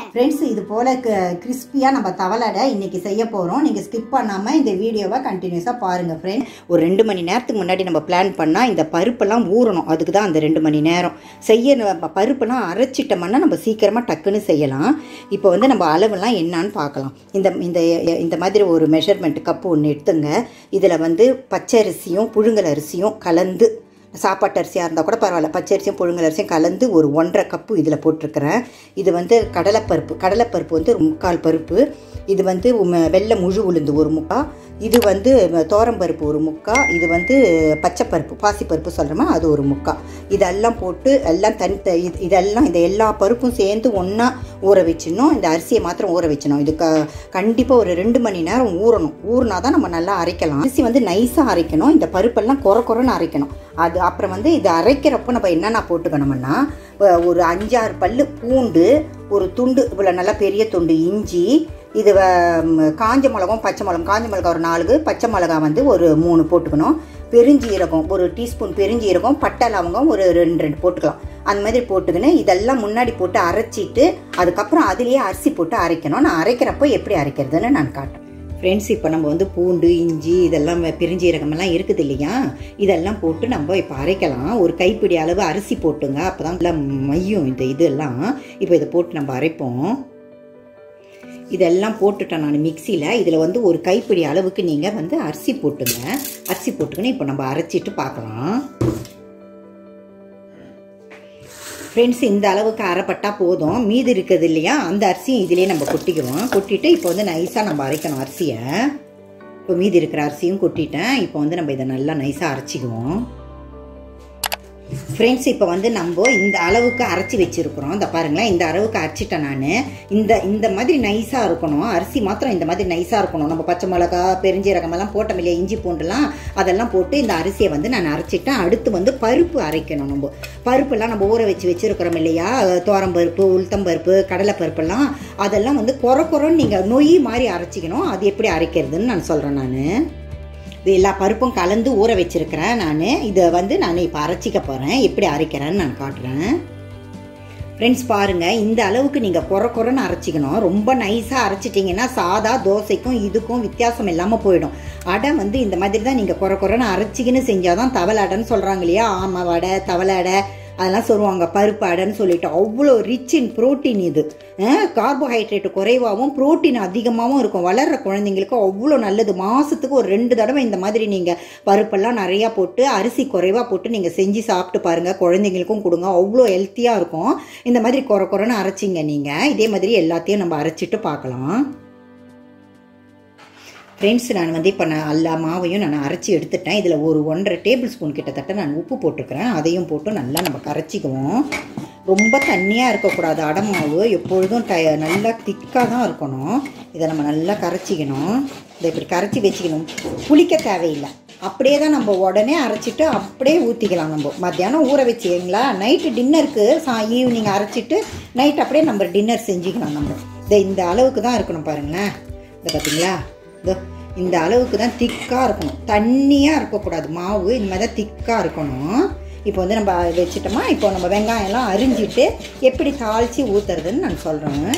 friends இது போல் கிறிஸ்பியாக நம்ம தவளடை இன்னைக்கு செய்ய போகிறோம் நீங்கள் ஸ்கிப் பண்ணாமல் இந்த வீடியோவை கண்டினியூஸாக பாருங்கள் ஃப்ரெண்ட் ஒரு ரெண்டு மணி நேரத்துக்கு முன்னாடி நம்ம பிளான் பண்ணால் இந்த பருப்பெல்லாம் ஊறணும் அதுக்கு தான் அந்த ரெண்டு மணி நேரம் செய்ய நம்ம பருப்பெல்லாம் அரைச்சிட்டோம்னா நம்ம சீக்கிரமாக டக்குன்னு செய்யலாம் இப்போ வந்து நம்ம அளவெல்லாம் என்னன்னு பார்க்கலாம் இந்த இந்த இந்த மாதிரி ஒரு மெஷர்மெண்ட் கப்பு ஒன்று எடுத்துங்க இதில் வந்து பச்சரிசியும் புழுங்கல் அரிசியும் கலந்து சாப்பாட்டு அரிசியாக இருந்தால் கூட பரவாயில்ல பச்சரிசியும் புழுங்கல் அரிசியும் கலந்து ஒரு ஒன்றரை கப்பு இதில் போட்டிருக்கிறேன் இது வந்து கடலைப்பருப்பு கடலைப்பருப்பு வந்து ஒரு முக்கால் பருப்பு இது வந்து உம- வெள்ளை முழு உளுந்து ஒரு முக்கா இது வந்து தோரம்பருப்பு ஒரு முக்கா இது வந்து பச்சைப்பருப்பு பாசிப்பருப்பு சொல்கிறோமா அது ஒரு முக்கா இதெல்லாம் போட்டு எல்லாம் தனி த- இது இதெல்லாம் இந்த எல்லா பருப்பும் சேர்ந்து ஒன்றா ஊற வச்சிடணும் இந்த அரிசியை மாத்திரம் ஊற வச்சிடணும் இது க கண்டிப்பாக ஒரு ரெண்டு மணி நேரம் ஊறணும் ஊறினா தான் நம்ம நல்லா அரைக்கலாம் அரிசி வந்து நைஸாக அரைக்கணும் இந்த பருப்பெல்லாம் குறை குறைன்னு அரைக்கணும் அது அப்புறம் வந்து இது அரைக்கிறப்போ நம்ம என்னென்ன போட்டுக்கணும்னா அஹ் ஒரு அஞ்சாறு பல்லு பூண்டு ஒரு துண்டு இவ்வளோ நல்லா பெரிய துண்டு இஞ்சி இது வ- ம், காஞ்ச மிளகும் பச்சை மிளகம் காஞ்ச மிளகா ஒரு நாலு பச்சை மிளகா வந்து ஒரு மூணு போட்டுக்கணும் பெருஞ்சீரகம் ஒரு டீஸ்பூன் பெருஞ்சீரகம் பட்டை லவங்கம் ஒரு ரெண்டு ரெண்டு போட்டுக்கலாம் அந்த மாதிரி போட்டுக்கின்னு இதெல்லாம் முன்னாடி போட்டு அரைச்சிட்டு அதுக்கப்புறம் அதுலேயே அரிசி போட்டு அரைக்கணும் நான் அரைக்கிறப்போ எப்படி அரைக்கிறதுன்னு நான் காட்டுறேன் ஃப்ரெண்ட்ஸ் இப்போ நம்ம வந்து பூண்டு இஞ்சி இதெல்லாம் பெருஞ்சீரகமெல்லாம் இருக்குது இல்லையா இதெல்லாம் போட்டு நம்ம இப்போ அரைக்கலாம் ஒரு கைப்பிடி அளவு அரிசி போட்டுங்க அப்போ தான் நல்லா மையும் இந்த இதெல்லாம் இப்போ இதை போட்டு நம்ம அரைப்போம் இதெல்லாம் போட்டுட்டேன் நான் மிக்சியில் இதில் வந்து ஒரு கைப்பிடி அளவுக்கு நீங்கள் வந்து அரிசி போட்டுங்க அரிசி போட்டுக்கின்னு இப்போ நம்ம அரைச்சிட்டு பார்க்கலாம் ஃப்ரெண்ட்ஸ் இந்த அளவுக்கு அரைப்பட்டா போதும் மீதி இருக்குது இல்லையா அந்த அரிசியும் இதிலே நம்ம கொட்டிக்குவோம் கொட்டிட்டு இப்போ வந்து நைஸாக நம்ம அரைக்கணும் அரிசியை இப்போ மீதி இருக்கிற அரிசியும் கொட்டிட்டேன் இப்போ வந்து நம்ம இதை நல்லா நைஸாக அரைச்சிக்குவோம் ஃப்ரெண்ட்ஸ் இப்போ வந்து நம்ம இந்த அளவுக்கு அரைச்சி வச்சிருக்கிறோம் இந்த பாருங்களேன் இந்த அளவுக்கு அரைச்சிட்டேன் நான் இந்த இந்த மாதிரி நைஸாக இருக்கணும் அரிசி மாத்திரம் இந்த மாதிரி நைஸாக இருக்கணும் நம்ம பச்சை மிளகா பெருஞ்சீரகம் எல்லாம் போட்டோம் இல்லையா இஞ்சி பூண்டுலாம் அதெல்லாம் போட்டு இந்த அரிசியை வந்து நான் அரைச்சிட்டேன் அடுத்து வந்து பருப்பு அரைக்கணும் நம்ம பருப்பெல்லாம் நம்ம ஊற வச்சு வச்சிருக்கிறோம் இல்லையா தோரம் பருப்பு உளுத்தம் பருப்பு கடலை பருப்பெல்லாம் அதெல்லாம் வந்து குறை குறைன்னு நீங்கள் நொய் மாதிரி அரைச்சிக்கணும் அது எப்படி அரைக்கிறதுன்னு நான் சொல்கிறேன் நான் இது எல்லா பருப்பும் கலந்து ஊற வச்சிருக்கிறேன் நான் இதை வந்து நான் இப்போ அரைச்சிக்க போகிறேன் எப்படி அரைக்கிறேன்னு நான் காட்டுறேன் ஃப்ரெண்ட்ஸ் பாருங்கள் இந்த அளவுக்கு நீங்கள் குறை குறைன்னு அரைச்சிக்கணும் ரொம்ப நைஸாக அரைச்சிட்டிங்கன்னா சாதா தோசைக்கும் இதுக்கும் வித்தியாசம் இல்லாமல் போயிடும் அடை வந்து இந்த மாதிரி தான் நீங்கள் குறை குறைன்னு அரைச்சிக்கின்னு செஞ்சால் தான் தவளை அடைன்னு சொல்கிறாங்க இல்லையா ஆமை வடை தவளை அடை அதெல்லாம் சொல்லுவாங்க பருப்பு அடைன்னு சொல்லிட்டு அவ்வளோ ரிச் இன் புரோட்டீன் இது கார்போஹைட்ரேட் குறைவாகவும் புரோட்டீன் அதிகமாகவும் இருக்கும் வளர்கிற குழந்தைங்களுக்கு அவ்வளோ நல்லது மாதத்துக்கு ஒரு ரெண்டு தடவை இந்த மாதிரி நீங்கள் பருப்பெல்லாம் நிறையா போட்டு அரிசி குறைவாக போட்டு நீங்கள் செஞ்சு சாப்பிட்டு பாருங்கள் குழந்தைங்களுக்கும் கொடுங்க அவ்வளோ ஹெல்த்தியாக இருக்கும் இந்த மாதிரி குறை குறைன்னு அரைச்சிங்க நீங்கள் இதே மாதிரி எல்லாத்தையும் நம்ம அரைச்சிட்டு பார்க்கலாம் ஃப்ரெண்ட்ஸ் நான் வந்து இப்போ நான் எல்லா மாவையும் நான் அரைச்சி எடுத்துட்டேன் இதில் ஒரு ஒன்றரை டேபிள் ஸ்பூன் கிட்டத்தட்ட நான் உப்பு போட்டிருக்கிறேன் அதையும் போட்டு நல்லா நம்ம கரைச்சிக்குவோம் ரொம்ப தண்ணியாக இருக்கக்கூடாது அடை மாவு எப்பொழுதும் ட நல்லா திக்காக தான் இருக்கணும் இதை நம்ம நல்லா கரைச்சிக்கணும் இதை இப்படி கரைச்சி வச்சுக்கணும் புளிக்க தேவையில்லை அப்படியே தான் நம்ம உடனே அரைச்சிட்டு அப்படியே ஊற்றிக்கலாம் நம்ம மத்தியானம் ஊற வச்சுங்களா நைட்டு டின்னருக்கு சா ஈவினிங் அரைச்சிட்டு நைட் அப்படியே நம்ம டின்னர் செஞ்சுக்கலாம் நம்ம இதை இந்த அளவுக்கு தான் இருக்கணும் பாருங்களேன் இதை பார்த்தீங்களா இதோ இந்த அளவுக்கு தான் திக்காக இருக்கணும் தண்ணியாக இருக்கக்கூடாது மாவு இந்த மாதிரி தான் திக்காக இருக்கணும் இப்போ வந்து நம்ம வச்சுட்டோமா இப்போ நம்ம வெங்காயம்லாம் அரிஞ்சிட்டு எப்படி தாளித்து ஊற்றுறதுன்னு நான் சொல்கிறேன்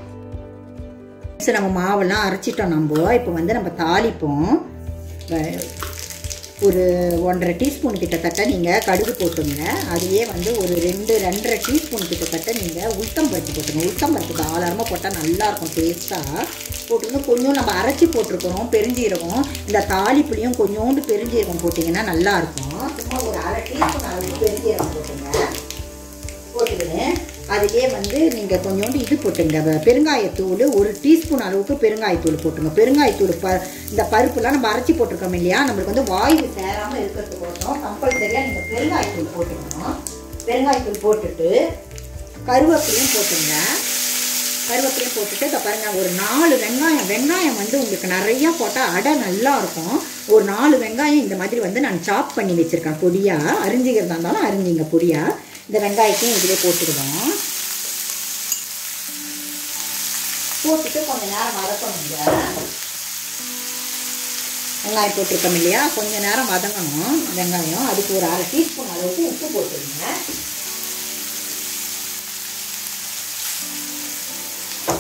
சரி நம்ம மாவெல்லாம் அரைச்சிட்டோம் நம்ம இப்போ வந்து நம்ம தாளிப்போம் வ- ஒரு ஒன்றரை டீஸ்பூன் கிட்டத்தட்ட நீங்கள் கடுகு போட்டுங்க அதுலேயே வந்து ஒரு ரெண்டு ரெண்டரை டீஸ்பூன் கிட்டத்தட்ட நீங்கள் உளுத்தம் பருப்பு போட்டுங்க உளுத்தம் பருப்பு தாராளமாக போட்டால் நல்லாயிருக்கும் டேஸ்ட்டாக போட்டுங்க கொஞ்சம் நம்ம அரைச்சி போட்டிருக்கிறோம் பெருஞ்சீரகம் இந்த தாளிப்புலையும் கொஞ்சோண்டு பெருஞ்சீரகம் போட்டிங்கன்னா நல்லாயிருக்கும் சும்மா ஒரு அரை டீஸ்பூன் அளவுக்கு பெருஞ்சீரகம் போட்டுங்க போட்டுக்கின்னு அதுலேயே வந்து நீங்கள் கொஞ்சோண்டு இது போட்டுங்க வ- பெருங்காயத்தூள் ஒரு டீஸ்பூன் அளவுக்கு பெருங்காயத்தூள் போட்டுங்க பெருங்காயத்தூள் ப இந்த பருப்புலாம் நம்ம அரைச்சி போட்டிருக்கோம் இல்லையா நம்மளுக்கு வந்து வாயு சேராமல் இருக்கிறதுக்கோசரம் கம்பல்சரியாக நீங்கள் பெருங்காயத்தூள் போட்டுக்கணும் பெருங்காயத்தூள் போட்டுட்டு கருவேப்பிலையும் போட்டுங்க கருவேப்பிலையும் போட்டுட்டு இதை பாருங்க ஒரு நாலு வெங்காயம் வெங்காயம் வந்து உங்களுக்கு நிறையா போட்டால் அடை நல்லா இருக்கும் ஒரு நாலு வெங்காயம் இந்த மாதிரி வந்து நான் சாப் பண்ணி வச்சுருக்கேன் பொடியாக அரிஞ்சிக்கிறதா இருந்தாலும் அரிஞ்சிங்க பொடியாக இந்த வெங்காயத்தையும் இதிலே போட்டுடுவோம் போட்டுட்டு கொஞ்ச நேரம் வதக்கணுங்க வெங்காயம் போட்டிருக்கோம் இல்லையா கொஞ்ச நேரம் வதங்கணும் வெங்காயம் அதுக்கு ஒரு அரை டீஸ்பூன் அளவுக்கு உப்பு போட்டுருங்க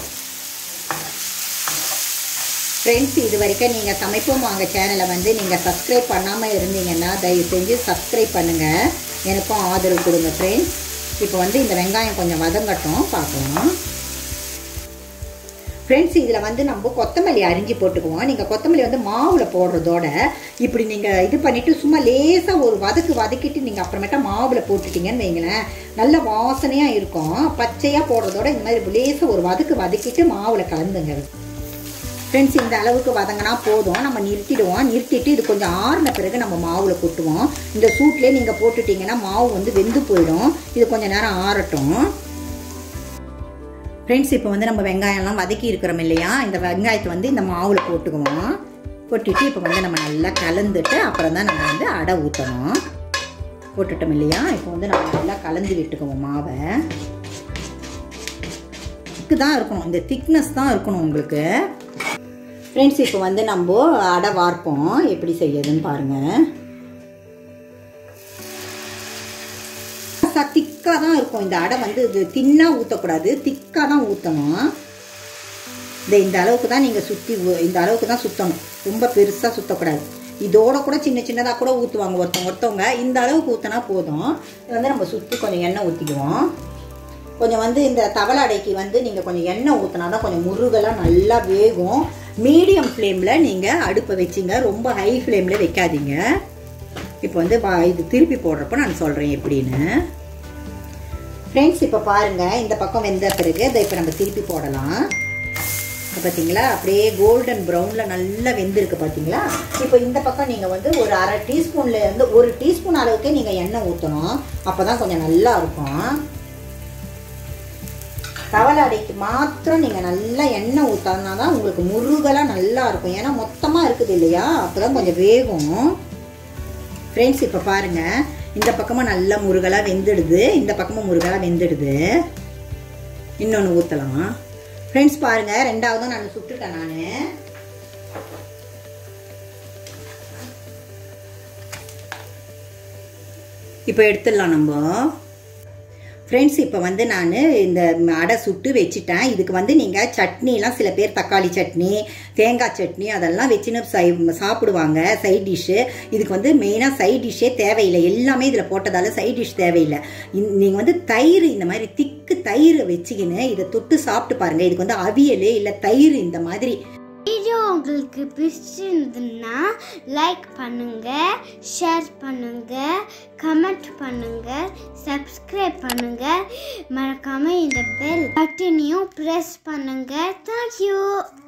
ஃப்ரெண்ட்ஸ் இது வரைக்கும் நீங்கள் சமைப்போம் வாங்க சேனலை வந்து நீங்கள் சப்ஸ்கிரைப் பண்ணாமல் இருந்தீங்கன்னா தயவு செஞ்சு சப்ஸ்கிரைப் பண்ணுங்கள் எனக்கும் ஆதரவு கொடுங்க ஃப்ரெண்ட்ஸ் இப்போ வந்து இந்த வெங்காயம் கொஞ்சம் வதங்கட்டும் பார்க்கலாம் ஃப்ரெண்ட்ஸ் இதில் வந்து நம்ம கொத்தமல்லி அரிஞ்சு போட்டுக்குவோம் நீங்கள் கொத்தமல்லி வந்து மாவில் போடுறதோட இப்படி நீங்கள் இது பண்ணிவிட்டு சும்மா லேசாக ஒரு வதக்கு வதக்கிட்டு நீங்கள் அப்புறமேட்டா மாவில் போட்டுட்டீங்கன்னு வைங்களேன் நல்ல வாசனையாக இருக்கும் பச்சையாக போடுறதோட இந்த மாதிரி லேசாக ஒரு வதக்கு வதக்கிட்டு மாவில் கலந்துங்க ஃப்ரெண்ட்ஸ் இந்த அளவுக்கு வதங்கினா போதும் நம்ம நிறுத்திடுவோம் நிறுத்திட்டு இது கொஞ்சம் ஆறின பிறகு நம்ம மாவில் கொட்டுவோம் இந்த சூட்லேயே நீங்கள் போட்டுட்டிங்கன்னா மாவு வந்து வெந்து போயிடும் இது கொஞ்சம் நேரம் ஆறட்டும் ஃப்ரெண்ட்ஸ் இப்போ வந்து நம்ம வெங்காயம்லாம் வதக்கி இருக்கிறோம் இல்லையா இந்த வெங்காயத்தை வந்து இந்த மாவில் போட்டுக்குவோம் கொட்டிட்டு இப்போ வந்து நம்ம நல்லா கலந்துட்டு அப்புறம் தான் நம்ம வந்து அடை ஊற்றணும் போட்டுட்டோம் இல்லையா இப்போ வந்து நம்ம நல்லா கலந்து விட்டுக்குவோம் மாவை திக்கு தான் இருக்கணும் இந்த திக்னஸ் தான் இருக்கணும் உங்களுக்கு ஃப்ரெண்ட்ஸ் இப்போ வந்து நம்ம அடை வார்ப்போம் எப்படி செய்யறதுன்னு பாருங்கள் திக்காக தான் இருக்கும் இந்த அடை வந்து இது தின்னாக ஊற்றக்கூடாது திக்காக தான் ஊற்றணும் இந்த இந்த அளவுக்கு தான் நீங்கள் சுற்றி இந்த அளவுக்கு தான் சுற்றணும் ரொம்ப பெருசாக சுற்றக்கூடாது இதோட கூட சின்ன சின்னதாக கூட ஊற்றுவாங்க ஒருத்தவங்க ஒருத்தவங்க இந்த அளவுக்கு ஊற்றினா போதும் இது வந்து நம்ம சுற்றி கொஞ்சம் எண்ணெய் ஊற்றிக்குவோம் கொஞ்சம் வந்து இந்த தவளை அடைக்கு வந்து நீங்கள் கொஞ்சம் எண்ணெய் ஊற்றினா தான் கொஞ்சம் முருகெல்லாம் நல்லா வேகும் மீடியம் ஃப்ளேமில் நீங்கள் அடுப்பை வச்சிங்க ரொம்ப ஹை ஃப்ளேமில் வைக்காதீங்க இப்போ வந்து இது திருப்பி போடுறப்போ நான் சொல்கிறேன் எப்படின்னு ஃப்ரெண்ட்ஸ் இப்போ பாருங்கள் இந்த பக்கம் வெந்த பிறகு அதை இப்போ நம்ம திருப்பி போடலாம் பார்த்தீங்களா அப்படியே கோல்டன் ப்ரௌனில் நல்லா வெந்திருக்கு பார்த்தீங்களா இப்போ இந்த பக்கம் நீங்கள் வந்து ஒரு அரை டீஸ்பூனில் இருந்து ஒரு டீஸ்பூன் அளவுக்கே நீங்கள் எண்ணெய் ஊற்றணும் அப்போ தான் கொஞ்சம் நல்லா இருக்கும் தவளை அடைக்கு மாத்திரம் நீங்கள் நல்லா எண்ணெய் ஊற்றினா தான் உங்களுக்கு முருகலாக நல்லா இருக்கும் ஏன்னா மொத்தமாக இருக்குது இல்லையா அப்போ தான் கொஞ்சம் வேகும் ஃப்ரெண்ட்ஸ் இப்போ பாருங்கள் இந்த பக்கமாக நல்லா முருகலாக வெந்துடுது இந்த பக்கமும் முருகலாக வெந்துடுது இன்னொன்று ஊற்றலாம் ஃப்ரெண்ட்ஸ் பாருங்கள் ரெண்டாவதும் நான் சுட்டுட்டேன் நான் இப்போ எடுத்துடலாம் நம்ம ஃப்ரெண்ட்ஸ் இப்போ வந்து நான் இந்த அடை சுட்டு வச்சுட்டேன் இதுக்கு வந்து நீங்கள் சட்னிலாம் சில பேர் தக்காளி சட்னி தேங்காய் சட்னி அதெல்லாம் வச்சுன்னு சை சாப்பிடுவாங்க சைட் டிஷ்ஷு இதுக்கு வந்து மெயினாக சைட் டிஷ்ஷே தேவையில்லை எல்லாமே இதில் போட்டதால சைட் டிஷ் தேவையில்லை நீங்கள் வந்து தயிர் இந்த மாதிரி திக்கு தயிர் வச்சுக்கின்னு இதை தொட்டு சாப்பிட்டு பாருங்கள் இதுக்கு வந்து அவியல் இல்லை தயிர் இந்த மாதிரி வீடியோ உங்களுக்கு பிடிச்சிருந்ததுன்னா லைக் பண்ணுங்க ஷேர் பண்ணுங்க கமெண்ட் பண்ணுங்க சப்ஸ்கிரைப் பண்ணுங்க மறக்காம இந்த பெல் பட்டனையும் ப்ரெஸ் பண்ணுங்க தேங்க்யூ